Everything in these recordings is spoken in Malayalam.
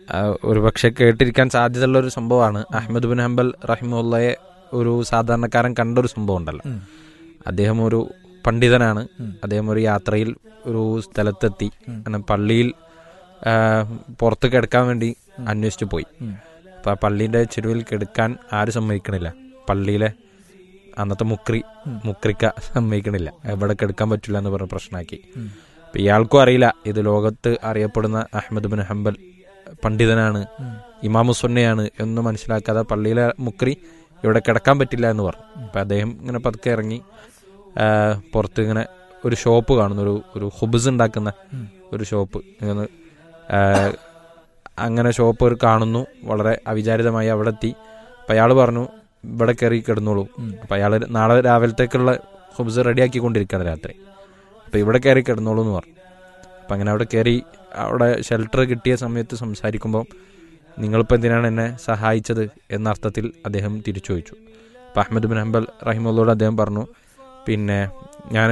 ആ, ഒരു പക്ഷെ കേട്ടിരിക്കാൻ സാധ്യതയുള്ള ഒരു സംഭവമാണ് അഹമ്മദ് ബിൻ ഹംബൽ റഹിമുള്ളയെ ഒരു സാധാരണക്കാരൻ കണ്ട ഒരു സംഭവം ഉണ്ടല്ലോ അദ്ദേഹം ഒരു പണ്ഡിതനാണ് അദ്ദേഹം ഒരു യാത്രയിൽ ഒരു സ്ഥലത്തെത്തി അങ്ങനെ പള്ളിയിൽ ആ, പുറത്ത് കിടക്കാൻ വേണ്ടി അന്വേഷിച്ചു പോയി അപ്പൊ ആ പള്ളീന്റെ ചെരുവിൽ കിടക്കാൻ ആരും സമ്മതിക്കണില്ല പള്ളിയിലെ അന്നത്തെ മുക്രി മുക്രിക്ക സമ്മതിക്കണില്ല എവിടെ കിടക്കാൻ പറ്റില്ല എന്ന് പറഞ്ഞ പ്രശ്നമാക്കി അപ്പൊ ഇയാൾക്കും അറിയില്ല ഇത് ലോകത്ത് അറിയപ്പെടുന്ന അഹമ്മദ് ബിൻ ഹംബൽ പണ്ഡിതനാണ് ഇമാമുസുന്നയാണ് എന്ന് മനസ്സിലാക്കാതെ പള്ളിയിലെ മുക്രി ഇവിടെ കിടക്കാൻ പറ്റില്ല എന്ന് പറഞ്ഞു അപ്പൊ അദ്ദേഹം ഇങ്ങനെ പതുക്കെ ഇറങ്ങി ആ, പുറത്ത് ഇങ്ങനെ ഒരു ഷോപ്പ് കാണുന്നു ഒരു ഒരു ഹുബ്സ് ഉണ്ടാക്കുന്ന ഒരു ഷോപ്പ് ഇങ്ങനെ ആ, അങ്ങനെ ഷോപ്പ് ഒരു കാണുന്നു വളരെ അവിചാരിതമായി അവിടെ എത്തി അപ്പൊ അയാൾ പറഞ്ഞു ഇവിടെ കയറി കിടന്നോളൂ അപ്പൊ അയാൾ നാളെ രാവിലത്തേക്കുള്ള ഹുബ്സ് റെഡിയാക്കിക്കൊണ്ടിരിക്കുകയാണ് രാത്രി അപ്പൊ ഇവിടെ കയറി കിടന്നോളൂ എന്ന് പറഞ്ഞു അപ്പൊ അങ്ങനെ അവിടെ കയറി അവിടെ ഷെൽട്ടർ കിട്ടിയ സമയത്ത് സംസാരിക്കുമ്പോൾ നിങ്ങളിപ്പോൾ എന്തിനാണ് എന്നെ സഹായിച്ചത് എന്ന അർത്ഥത്തിൽ അദ്ദേഹം തിരിച്ചു ചോദിച്ചു അപ്പൊ അഹമ്മദ് ബിൻ ഹംബൽ റഹിമുള്ളോട് അദ്ദേഹം പറഞ്ഞു പിന്നെ ഞാൻ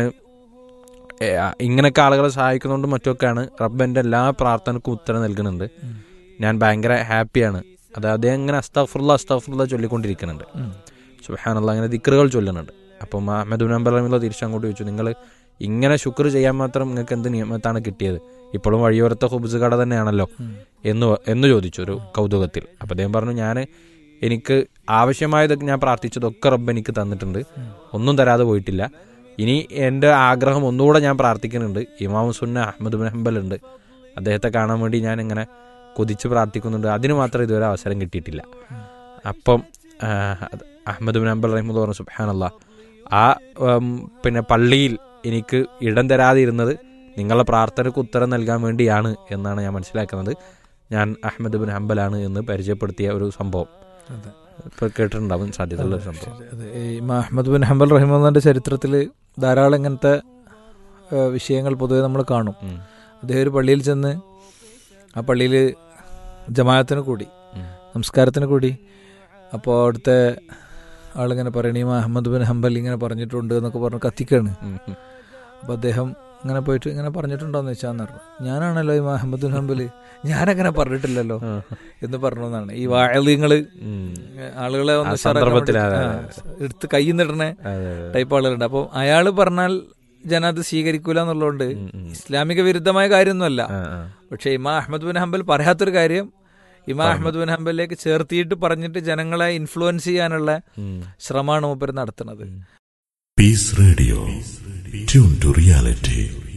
ഇങ്ങനെയൊക്കെ ആളുകളെ സഹായിക്കുന്നതുകൊണ്ടും മറ്റുമൊക്കെയാണ് റബ്ബ് എൻ്റെ എല്ലാ പ്രാർത്ഥനക്കും ഉത്തരം നൽകുന്നുണ്ട് ഞാൻ ഭയങ്കര ഹാപ്പിയാണ് അത് അദ്ദേഹം ഇങ്ങനെ അസ്താഫുള്ള അസ്താഫുള്ള ചൊല്ലിക്കൊണ്ടിരിക്കുന്നുണ്ട് സുഹാനുള്ള അങ്ങനെ ദിക്കറുകൾ ചൊല്ലുന്നുണ്ട് അപ്പം അഹമ്മദ് ബിൻ ഹംബൽ റഹിമുള്ള തിരിച്ചങ്ങോട്ട് ചോദിച്ചു നിങ്ങൾ ഇങ്ങനെ ശുക്ർ ചെയ്യാൻ മാത്രം നിങ്ങൾക്ക് എന്ത് നിയമത്താണ് കിട്ടിയത് ഇപ്പോഴും വഴിയോരത്തെ ഹുബ്സ് കട തന്നെയാണല്ലോ എന്ന് വ- എന്ന് ചോദിച്ചു ഒരു കൗതുകത്തിൽ അപ്പം അദ്ദേഹം പറഞ്ഞു ഞാൻ എനിക്ക് ആവശ്യമായതൊക്കെ ഞാൻ പ്രാർത്ഥിച്ചതൊക്കെ റബ്ബ് എനിക്ക് തന്നിട്ടുണ്ട് ഒന്നും തരാതെ പോയിട്ടില്ല ഇനി എൻ്റെ ആഗ്രഹം ഒന്നുകൂടെ ഞാൻ പ്രാർത്ഥിക്കുന്നുണ്ട് ഇമാം സുന്ന അഹമ്മദ് ബിൻ ഹംബൽ ഉണ്ട് അദ്ദേഹത്തെ കാണാൻ വേണ്ടി ഞാൻ ഇങ്ങനെ കൊതിച്ച് പ്രാർത്ഥിക്കുന്നുണ്ട് അതിന് മാത്രം ഇതുവരെ അവസരം കിട്ടിയിട്ടില്ല അപ്പം ആ, അത് അഹമ്മദ് ബിൻ ഹംബൽ റഹിമുള്ള പറഞ്ഞു സുബാനല്ല ആ ഉം, പിന്നെ പള്ളിയിൽ എനിക്ക് ഇടം തരാതെ ഇരുന്നത് നിങ്ങളുടെ പ്രാർത്ഥനയ്ക്ക് ഉത്തരം നൽകാൻ വേണ്ടിയാണ് എന്നാണ് ഞാൻ മനസ്സിലാക്കുന്നത് ഞാൻ അഹമ്മദ് ബിൻ ഹംബലാണ് എന്ന് പരിചയപ്പെടുത്തിയ ഒരു സംഭവം അതെ. ഇപ്പൊ കേട്ടിട്ടുണ്ടാവും സാധ്യതയുള്ള ഒരു സംഭവം അതെ ഈ ഇമാം അഹമ്മദ് ബിൻ ഹംബൽ റഹിമുള്ളന്റെ ചരിത്രത്തിൽ ധാരാളം ഇങ്ങനത്തെ ആ, വിഷയങ്ങൾ പൊതുവെ നമ്മൾ കാണും ഉം. അദ്ദേഹം ഒരു പള്ളിയിൽ ചെന്ന് ആ പള്ളിയിൽ ജമാഅത്തിന് കൂടി ഉം. നമസ്കാരത്തിന് കൂടി അപ്പോൾ അവിടുത്തെ ആളിങ്ങനെ പറയണ ഇമാം അഹമ്മദ് ബിൻ ഹംബൽ ഇങ്ങനെ പറഞ്ഞിട്ടുണ്ട് എന്നൊക്കെ പറഞ്ഞ് കത്തിക്കാണ് ഉം. ഉം. അപ്പോൾ അദ്ദേഹം ഇങ്ങനെ പോയിട്ട് ഇങ്ങനെ പറഞ്ഞിട്ടുണ്ടോന്ന് വെച്ചാന്ന് പറഞ്ഞു ഞാനാണല്ലോ ഇമാം അഹമ്മദ് ബിൻ ഹംബൽ ഞാനങ്ങനെ പറഞ്ഞിട്ടില്ലല്ലോ ആ. എന്ന് പറഞ്ഞു എന്നാണ് ഈ വാഴലിങ്ങൾ ഉം. ആളുകളെ ഒന്ന് ആ ഉഷാറാക്കാൻ സന്ദർഭത്തിൽ വേണ്ടി- അതെ, ആ, എടുത്ത് കൈ നിടണേ അതെ, അതെ. ടൈപ്പ് ആളുകളുണ്ട് അപ്പം അയാൾ പറഞ്ഞാൽ ജന അത് സ്വീകരിക്കൂല എന്നുള്ളതുകൊണ്ട് ഉം, ഉം. ഇസ്ലാമിക വിരുദ്ധമായ കാര്യമൊന്നുമല്ല ആ, ആ. പക്ഷെ ഇമാ അഹമ്മദ് ബിൻ ഹംബൽ പറയാത്തൊരു കാര്യം ഇമാ അഹമ്മദ് ബിൻ ഹംബലിലേക്ക് ചേർത്തിയിട്ട് പറഞ്ഞിട്ട് ജനങ്ങളെ ഇൻഫ്ലുവൻസ് ചെയ്യാനുള്ള ഉം. ശ്രമമാണ് മൂപ്പർ നടത്തുന്നത് Peace Radio. Tune to reality.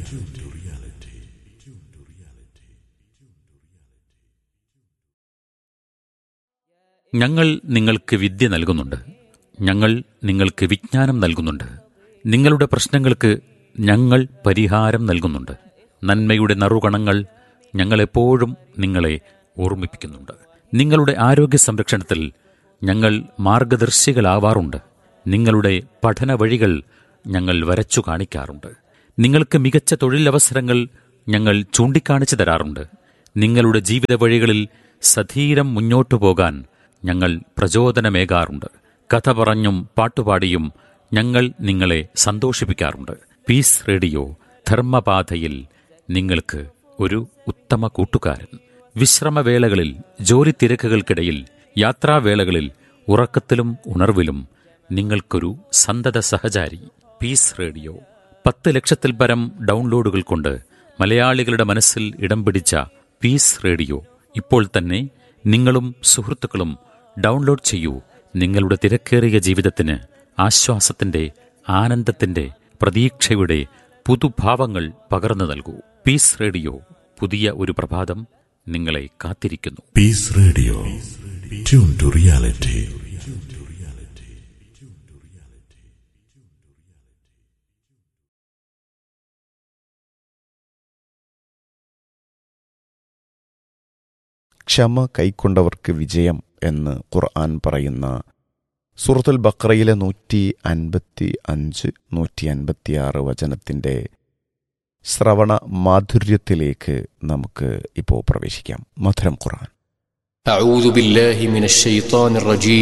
ഞങ്ങൾ നിങ്ങൾക്ക് വിദ്യ നൽകുന്നുണ്ട് ഞങ്ങൾ നിങ്ങൾക്ക് വിജ്ഞാനം നൽകുന്നുണ്ട് നിങ്ങളുടെ പ്രശ്നങ്ങൾക്ക് ഞങ്ങൾ പരിഹാരം നൽകുന്നുണ്ട് നന്മയുടെ നറുകണങ്ങൾ ഞങ്ങളെപ്പോഴും നിങ്ങളെ ഓർമ്മിപ്പിക്കുന്നുണ്ട് നിങ്ങളുടെ ആരോഗ്യ സംരക്ഷണത്തിൽ ഞങ്ങൾ മാർഗദർശികളാവാറുണ്ട് നിങ്ങളുടെ പഠന വഴികൾ ഞങ്ങൾ വരച്ചു കാണിക്കാറുണ്ട് നിങ്ങൾക്ക് മികച്ച തൊഴിലവസരങ്ങൾ ഞങ്ങൾ ചൂണ്ടിക്കാണിച്ചു തരാറുണ്ട് നിങ്ങളുടെ ജീവിത വഴികളിൽ സധീരം മുന്നോട്ടു പോകാൻ ഞങ്ങൾ പ്രചോദനമേകാറുണ്ട് കഥ പറഞ്ഞും പാട്ടുപാടിയും ഞങ്ങൾ നിങ്ങളെ സന്തോഷിപ്പിക്കാറുണ്ട് പീസ് റേഡിയോ ധർമ്മപാതയിൽ നിങ്ങൾക്ക് ഒരു ഉത്തമ കൂട്ടുകാരൻ വിശ്രമവേളകളിൽ ജോലി തിരക്കുകൾക്കിടയിൽ യാത്രാവേളകളിൽ ഉറക്കത്തിലും ഉണർവിലും നിങ്ങൾക്കൊരു സന്തത സഹചാരി പീസ് റേഡിയോ പത്ത് ലക്ഷത്തിൽ പരം ഡൗൺലോഡുകൾ കൊണ്ട് മലയാളികളുടെ മനസ്സിൽ ഇടം പിടിച്ച പീസ് റേഡിയോ ഇപ്പോൾ തന്നെ നിങ്ങളും സുഹൃത്തുക്കളും ഡൗൺലോഡ് ചെയ്യൂ നിങ്ങളുടെ തിരക്കേറിയ ജീവിതത്തിന് ആശ്വാസത്തിന്റെ ആനന്ദത്തിന്റെ പ്രതീക്ഷയുടെ പുതുഭാവങ്ങൾ പകർന്നു നൽകൂ പീസ് റേഡിയോ പുതിയ ഒരു പ്രഭാതം നിങ്ങളെ കാത്തിരിക്കുന്നു Peace Radio. Tune to reality. ക്ഷമ കൈക്കൊണ്ടവർക്ക് വിജയം എന്ന് ഖുർആൻ പറയുന്ന സൂറത്തുൽ ബക്രയിലെ നൂറ്റി അൻപത്തി അഞ്ച് നൂറ്റി അൻപത്തിയാറ് വചനത്തിൻ്റെ ശ്രവണ മാധുര്യത്തിലേക്ക് നമുക്ക് ഇപ്പോൾ പ്രവേശിക്കാം മധുരം ഖുർആൻ أعوذ بالله من الشيطان الرجيم